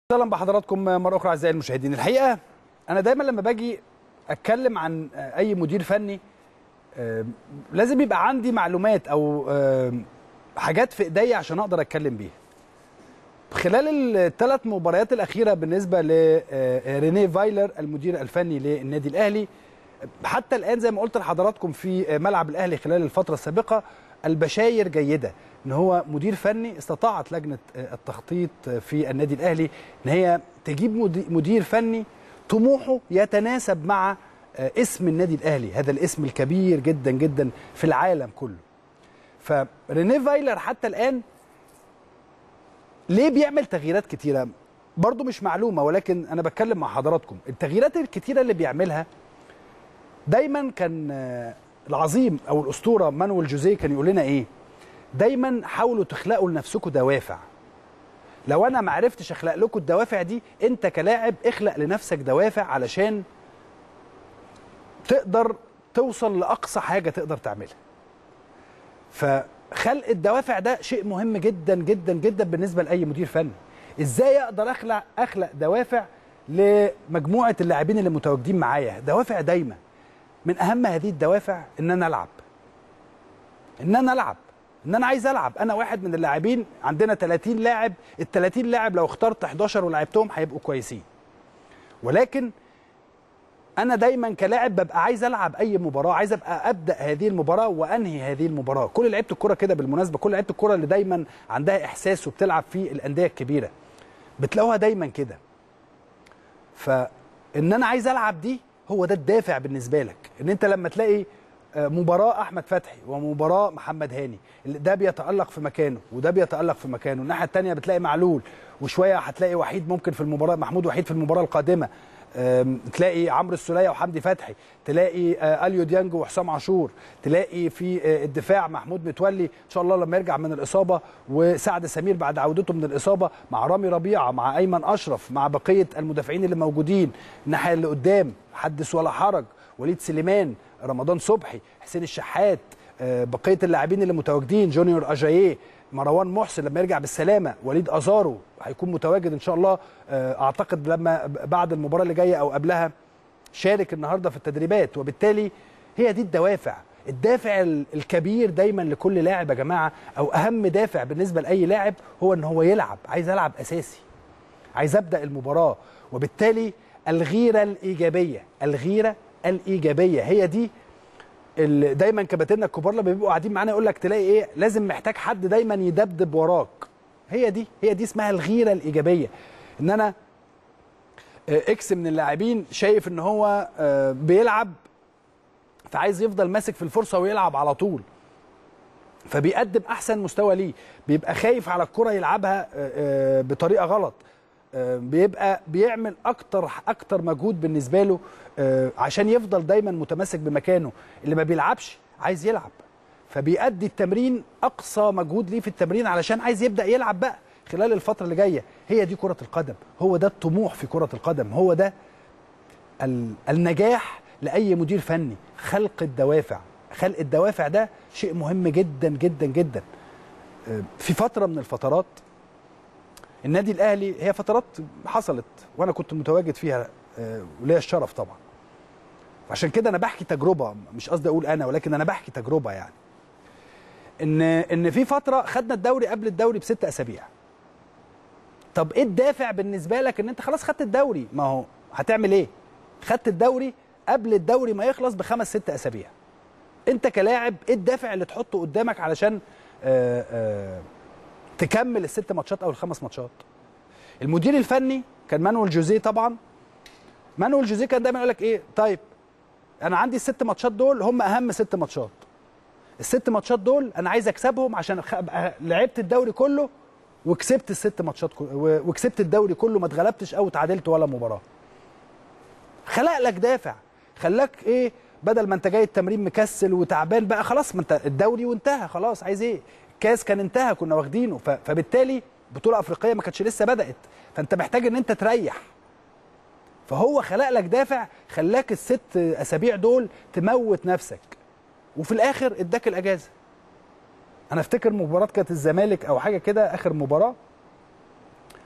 اهلا بحضراتكم مره اخرى اعزائي المشاهدين الحقيقه انا دايما لما باجي اتكلم عن اي مدير فني آه، لازم يبقى عندي معلومات او آه، حاجات في ايديا عشان اقدر اتكلم بيها خلال الثلاث مباريات الاخيره بالنسبه لرينيه فايلر المدير الفني للنادي الاهلي حتى الان زي ما قلت لحضراتكم في ملعب الاهلي خلال الفتره السابقه البشاير جيده ان هو مدير فني استطاعت لجنه التخطيط في النادي الاهلي ان هي تجيب مدير فني طموحه يتناسب مع اسم النادي الاهلي هذا الاسم الكبير جدا جدا في العالم كله فرينيه فايلر حتى الان ليه بيعمل تغييرات كتيره برضو مش معلومه ولكن انا بتكلم مع حضراتكم التغييرات الكتيره اللي بيعملها دايما كان العظيم او الاسطوره مانويل جوزيه كان يقول لنا ايه دايما حاولوا تخلقوا لنفسكم دوافع لو انا ما عرفتش اخلق لكم الدوافع دي انت كلاعب اخلق لنفسك دوافع علشان تقدر توصل لاقصى حاجه تقدر تعملها فخلق الدوافع ده شيء مهم جدا جدا جدا بالنسبه لاي مدير فني ازاي اقدر اخلق اخلق دوافع لمجموعه اللاعبين اللي متواجدين معايا دوافع دايما من اهم هذه الدوافع ان انا العب ان انا العب ان انا عايز العب انا واحد من اللاعبين عندنا 30 لاعب ال 30 لاعب لو اخترت 11 ولعبتهم هيبقوا كويسين ولكن انا دايما كلاعب ببقى عايز العب اي مباراه عايز ابقى ابدا هذه المباراه وانهي هذه المباراه كل لعيبه الكره كده بالمناسبه كل لعيبه الكره اللي دايما عندها احساس وبتلعب في الانديه الكبيره بتلاقوها دايما كده فان انا عايز العب دي هو ده الدافع بالنسبه لك ان انت لما تلاقي مباراه احمد فتحي ومباراه محمد هاني ده بيتالق في مكانه وده بيتالق في مكانه الناحيه الثانيه بتلاقي معلول وشويه هتلاقي وحيد ممكن في المباراه محمود وحيد في المباراه القادمه تلاقي عمرو السوليه وحمدي فتحي تلاقي اليو ديانج وحسام عاشور تلاقي في الدفاع محمود متولي ان شاء الله لما يرجع من الاصابه وسعد سمير بعد عودته من الاصابه مع رامي ربيعه مع ايمن اشرف مع بقيه المدافعين اللي موجودين الناحيه اللي قدام حدث ولا حرج وليد سليمان رمضان صبحي حسين الشحات بقيه اللاعبين اللي متواجدين جونيور اجاييه مروان محسن لما يرجع بالسلامه وليد ازارو هيكون متواجد ان شاء الله اعتقد لما بعد المباراه اللي جايه او قبلها شارك النهارده في التدريبات وبالتالي هي دي الدوافع الدافع الكبير دايما لكل لاعب يا جماعه او اهم دافع بالنسبه لاي لاعب هو ان هو يلعب عايز العب اساسي عايز ابدا المباراه وبالتالي الغيره الايجابيه الغيره الايجابيه هي دي اللي دايما كباتننا الكبار لما بيبقوا قاعدين معانا يقول لك تلاقي ايه لازم محتاج حد دايما يدبدب وراك هي دي هي دي اسمها الغيره الايجابيه ان انا اكس من اللاعبين شايف ان هو بيلعب فعايز يفضل ماسك في الفرصه ويلعب على طول فبيقدم احسن مستوى ليه بيبقى خايف على الكره يلعبها بطريقه غلط بيبقى بيعمل اكتر اكتر مجهود بالنسبه له عشان يفضل دايما متمسك بمكانه اللي ما بيلعبش عايز يلعب فبيأدي التمرين اقصى مجهود ليه في التمرين علشان عايز يبدا يلعب بقى خلال الفتره اللي جايه هي دي كره القدم هو ده الطموح في كره القدم هو ده النجاح لاي مدير فني خلق الدوافع خلق الدوافع ده شيء مهم جدا جدا جدا في فتره من الفترات النادي الاهلي هي فترات حصلت وانا كنت متواجد فيها وليا الشرف طبعا عشان كده انا بحكي تجربه مش قصدي اقول انا ولكن انا بحكي تجربه يعني ان ان في فتره خدنا الدوري قبل الدوري بست اسابيع طب ايه الدافع بالنسبه لك ان انت خلاص خدت الدوري ما هو هتعمل ايه خدت الدوري قبل الدوري ما يخلص بخمس ست اسابيع انت كلاعب ايه الدافع اللي تحطه قدامك علشان آآ آآ تكمل الست ماتشات او الخمس ماتشات المدير الفني كان مانويل جوزيه طبعا مانويل جوزيه كان دايما يقول لك ايه طيب انا عندي الست ماتشات دول هم اهم ست ماتشات الست ماتشات دول انا عايز اكسبهم عشان لعبت الدوري كله وكسبت الست ماتشات وكسبت الدوري كله ما اتغلبتش او اتعادلت ولا مباراه خلق لك دافع خلاك ايه بدل ما انت جاي التمرين مكسل وتعبان بقى خلاص ما انت الدوري وانتهى خلاص عايز ايه الكاس كان انتهى كنا واخدينه فبالتالي بطوله افريقيه ما كانتش لسه بدات فانت محتاج ان انت تريح فهو خلق لك دافع خلاك الست اسابيع دول تموت نفسك وفي الاخر اداك الاجازه انا افتكر مباراه كانت الزمالك او حاجه كده اخر مباراه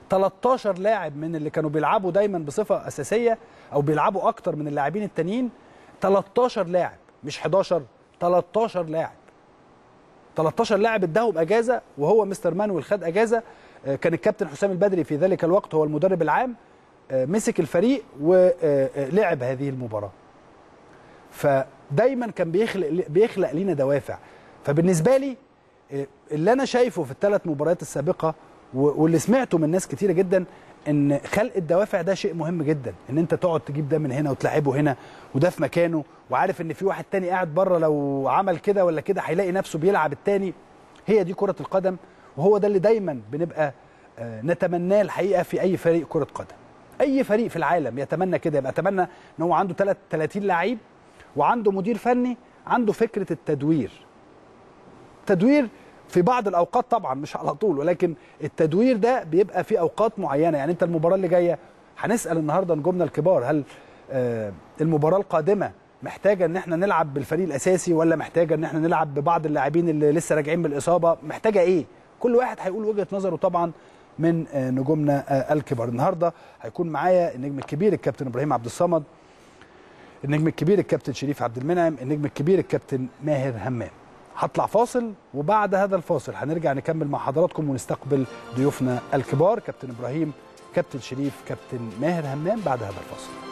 13 لاعب من اللي كانوا بيلعبوا دايما بصفه اساسيه او بيلعبوا اكتر من اللاعبين التانيين 13 لاعب مش 11 13 لاعب 13 لاعب اداهم اجازه وهو مستر مانويل خد اجازه آه، كان الكابتن حسام البدري في ذلك الوقت هو المدرب العام آه، مسك الفريق ولعب هذه المباراه فدايما كان بيخلق بيخلق لينا دوافع فبالنسبه لي آه، اللي انا شايفه في الثلاث مباريات السابقه و- واللي سمعته من ناس كتيره جدا ان خلق الدوافع ده شيء مهم جدا ان انت تقعد تجيب ده من هنا وتلعبه هنا وده في مكانه وعارف ان في واحد تاني قاعد بره لو عمل كده ولا كده هيلاقي نفسه بيلعب التاني هي دي كره القدم وهو ده اللي دايما بنبقى آه، نتمناه الحقيقه في اي فريق كره قدم اي فريق في العالم يتمنى كده يبقى اتمنى ان هو عنده 30 لعيب وعنده مدير فني عنده فكره التدوير تدوير في بعض الاوقات طبعا مش على طول ولكن التدوير ده بيبقى في اوقات معينه يعني انت المباراه اللي جايه هنسال النهارده نجومنا الكبار هل آه، المباراه القادمه محتاجه ان احنا نلعب بالفريق الاساسي ولا محتاجه ان احنا نلعب ببعض اللاعبين اللي لسه راجعين من الاصابه محتاجه ايه كل واحد هيقول وجهه نظره طبعا من آه، نجومنا آه، الكبار النهارده هيكون معايا النجم الكبير الكابتن ابراهيم عبد الصمد النجم الكبير الكابتن شريف عبد المنعم النجم الكبير الكابتن ماهر همام هطلع فاصل وبعد هذا الفاصل هنرجع نكمل مع حضراتكم ونستقبل ضيوفنا الكبار كابتن ابراهيم كابتن شريف كابتن ماهر همام بعد هذا الفاصل